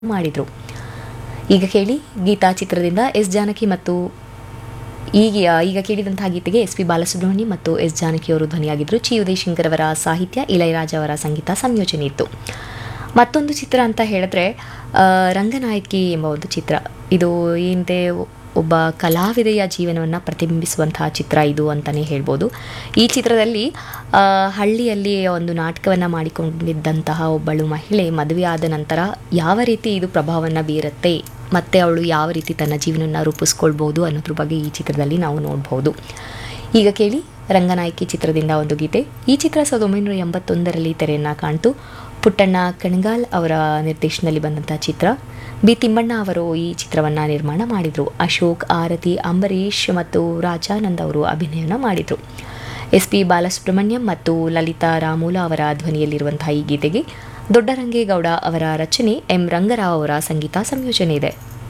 ಮಾಡಿದರು ಈಗ ಕೇಳಿ ಗೀತಾ ಚಿತ್ರದಿಂದ ಎಸ್ ಜಾನಕಿ ಮತ್ತು ಈಗ ಈಗ ಕೇಳಿದಂತಹ ಗೀತೆಗೆ ಎಸ್ ಪಿ ಬಾಲಸುಬ್ರಹ್ಮಣ್ಯ ಮತ್ತು ಎಸ್ ಜಾನಕಿ ಅವರು ಧ್ವನಿಯಾಗಿದ್ದರು ಚಿ ಉದಯಶಂಕರ್ ಅವರ ಸಾಹಿತ್ಯ ಇಳಯರಾಜ ಅವರ ಸಂಗೀತ ಸಂಯೋಜನೆ ಇತ್ತು ಮತ್ತೊಂದು ಚಿತ್ರ ಅಂತ ಹೇಳಿದ್ರೆ ಆ, ರಂಗನಾಯಕಿ ಎಂಬ ಒಂದು ಚಿತ್ರ ಇದು ಏನಿದೆ ಒಬ್ಬ ಕಲಾವಿದೆಯ ಜೀವನವನ್ನು ಪ್ರತಿಬಿಂಬಿಸುವಂತಹ ಚಿತ್ರ ಇದು ಅಂತಲೇ ಹೇಳ್ಬೋದು ಈ ಚಿತ್ರದಲ್ಲಿ ಆ, ಹಳ್ಳಿಯಲ್ಲಿ ಒಂದು ನಾಟಕವನ್ನು ಮಾಡಿಕೊಂಡಿದ್ದಂತಹ ಒಬ್ಬಳು ಮಹಿಳೆ ಮದುವೆ ಆದ ನಂತರ ಯಾವ ರೀತಿ ಇದು ಪ್ರಭಾವವನ್ನು ಬೀರುತ್ತೆ ಮತ್ತು ಅವಳು ಯಾವ ರೀತಿ ತನ್ನ ಜೀವನವನ್ನು ರೂಪಿಸ್ಕೊಳ್ಬೋದು ಅನ್ನೋದ್ರ ಬಗ್ಗೆ ಈ ಚಿತ್ರದಲ್ಲಿ ನಾವು ನೋಡ್ಬೋದು ಈಗ ಕೇಳಿ ರಂಗನಾಯಕಿ ಚಿತ್ರದಿಂದ ಒಂದು ಗೀತೆ ಈ ಚಿತ್ರ ಸಾವಿರದ ಒಂಬೈನೂರ ಎಂಬತ್ತೊಂದರಲ್ಲಿ ತೆರೆಯನ್ನು ಕಾಣ್ತು ಪುಟ್ಟಣ್ಣ ಕಣಗಾಲ್ ಅವರ ನಿರ್ದೇಶನದಲ್ಲಿ ಬಂದಂಥ ಚಿತ್ರ ಬಿ ತಿಮ್ಮಣ್ಣ ಅವರು ಈ ಚಿತ್ರವನ್ನು ನಿರ್ಮಾಣ ಮಾಡಿದರು ಅಶೋಕ್ ಆರತಿ ಅಂಬರೀಷ್ ಮತ್ತು ರಾಜಾನಂದ್ ಅವರು ಅಭಿನಯನ ಮಾಡಿದರು ಎಸ್ ಪಿ ಬಾಲಸುಬ್ರಹ್ಮಣ್ಯಂ ಮತ್ತು ಲಲಿತಾ ರಾಮೂಲ ಅವರ ಧ್ವನಿಯಲ್ಲಿರುವಂತಹ ಈ ಗೀತೆಗೆ ದೊಡ್ಡರಂಗೇಗೌಡ ಅವರ ರಚನೆ ಎಂ ರಂಗರಾವ್ ಅವರ ಸಂಗೀತ ಸಂಯೋಜನೆ ಇದೆ